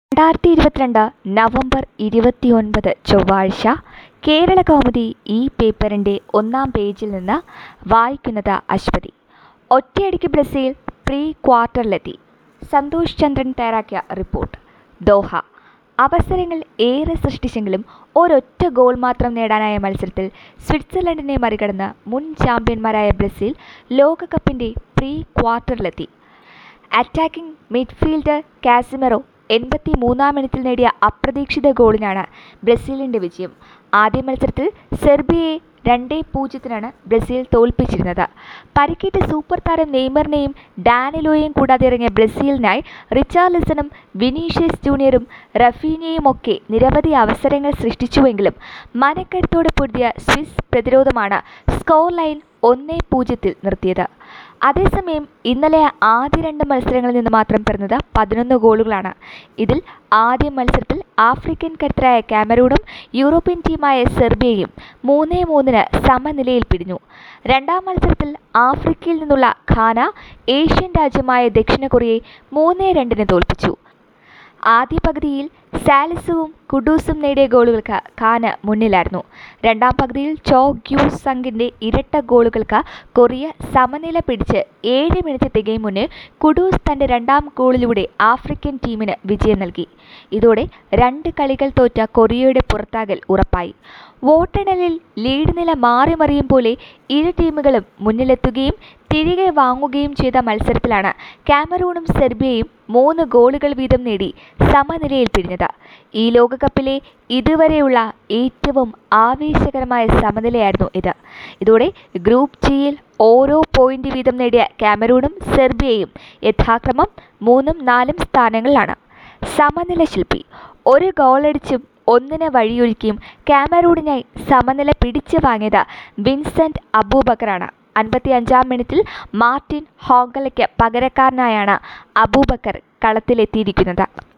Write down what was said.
രണ്ടായിരത്തി ഇരുപത്തിരണ്ട് നവംബർ ഇരുപത്തിയൊൻപത് ചൊവ്വാഴ്ച കേരള കൗമുദി ഈ പേപ്പറിൻ്റെ ഒന്നാം പേജിൽ നിന്ന് വായിക്കുന്നത് അശ്വതി ഒറ്റയടിക്ക് ബ്രസീൽ പ്രീ ക്വാർട്ടറിലെത്തി സന്തോഷ് ചന്ദ്രൻ തയ്യാറാക്കിയ റിപ്പോർട്ട് ദോഹ അവസരങ്ങൾ ഏറെ സൃഷ്ടിച്ചെങ്കിലും ഒരൊറ്റ ഗോൾ മാത്രം നേടാനായ മത്സരത്തിൽ സ്വിറ്റ്സർലൻഡിനെ മറികടന്ന് മുൻ ചാമ്പ്യന്മാരായ ബ്രസീൽ ലോകകപ്പിൻ്റെ പ്രീ ക്വാർട്ടറിലെത്തി അറ്റാക്കിംഗ് മിഡ്ഫീൽഡർ കാസിമെറോ എൺപത്തി മൂന്നാം മിനിറ്റിൽ നേടിയ അപ്രതീക്ഷിത ഗോളിനാണ് ബ്രസീലിൻ്റെ വിജയം ആദ്യ മത്സരത്തിൽ സെർബിയയെ രണ്ട് പൂജ്യത്തിനാണ് ബ്രസീൽ തോൽപ്പിച്ചിരുന്നത് പരിക്കേറ്റ സൂപ്പർ താരം നെയ്മറിനെയും ഡാനിലോയെയും കൂടാതെ ഇറങ്ങിയ ബ്രസീലിനായി റിച്ചാർലിസണും വിനീഷ്യസ് ജൂനിയറും റഫീനിയയുമൊക്കെ നിരവധി അവസരങ്ങൾ സൃഷ്ടിച്ചുവെങ്കിലും മനക്കരുത്തോടെ പൊരുതിയ സ്വിസ് പ്രതിരോധമാണ് സ്കോർ ലൈൻ ഒന്ന് പൂജ്യത്തിൽ നിർത്തിയത് അതേസമയം ഇന്നലെ ആദ്യ രണ്ട് മത്സരങ്ങളിൽ നിന്ന് മാത്രം പിറന്നത് പതിനൊന്ന് ഗോളുകളാണ് ഇതിൽ ആദ്യ മത്സരത്തിൽ ആഫ്രിക്കൻ കരുത്തരായ കാമറൂണും യൂറോപ്യൻ ടീമായ സെർബിയയും മൂന്നേ മൂന്നിന് സമനിലയിൽ പിടിഞ്ഞു രണ്ടാം മത്സരത്തിൽ ആഫ്രിക്കയിൽ നിന്നുള്ള ഘാന ഏഷ്യൻ രാജ്യമായ ദക്ഷിണ കൊറിയയെ മൂന്നേ രണ്ടിന് തോൽപ്പിച്ചു ആദ്യ പകുതിയിൽ സാലിസുവും കുഡൂസും നേടിയ ഗോളുകൾക്ക് ഖാന് മുന്നിലായിരുന്നു രണ്ടാം പകുതിയിൽ ചോ ഗ്യൂ സംഗിൻ്റെ ഇരട്ട ഗോളുകൾക്ക് കൊറിയ സമനില പിടിച്ച് ഏഴ് മിനിറ്റ് തികയും മുന്നേ കുഡൂസ് തൻ്റെ രണ്ടാം ഗോളിലൂടെ ആഫ്രിക്കൻ ടീമിന് വിജയം നൽകി ഇതോടെ രണ്ട് കളികൾ തോറ്റ കൊറിയയുടെ പുറത്താകൽ ഉറപ്പായി വോട്ടെണ്ണലിൽ ലീഡ് നില മാറി മറിയും പോലെ ഇരു ടീമുകളും മുന്നിലെത്തുകയും തിരികെ വാങ്ങുകയും ചെയ്ത മത്സരത്തിലാണ് കാമറൂണും സെർബിയയും മൂന്ന് ഗോളുകൾ വീതം നേടി സമനിലയിൽ പിരിഞ്ഞത് ഈ ലോകകപ്പിലെ ഇതുവരെയുള്ള ഏറ്റവും ആവേശകരമായ സമനിലയായിരുന്നു ഇത് ഇതോടെ ഗ്രൂപ്പ് ജിയിൽ ഓരോ പോയിന്റ് വീതം നേടിയ കാമറൂണും സെർബിയയും യഥാക്രമം മൂന്നും നാലും സ്ഥാനങ്ങളിലാണ് സമനില ശില്പി ഒരു ഗോളടിച്ചും ഒന്നിന് വഴിയൊരുക്കിയും കാമറൂണിനായി സമനില പിടിച്ചു വാങ്ങിയത് വിൻസെന്റ് അബൂബക്കറാണ് അൻപത്തി അഞ്ചാം മിനിറ്റിൽ മാർട്ടിൻ ഹോങ്കലയ്ക്ക് പകരക്കാരനായാണ് അബൂബക്കർ കളത്തിലെത്തിയിരിക്കുന്നത്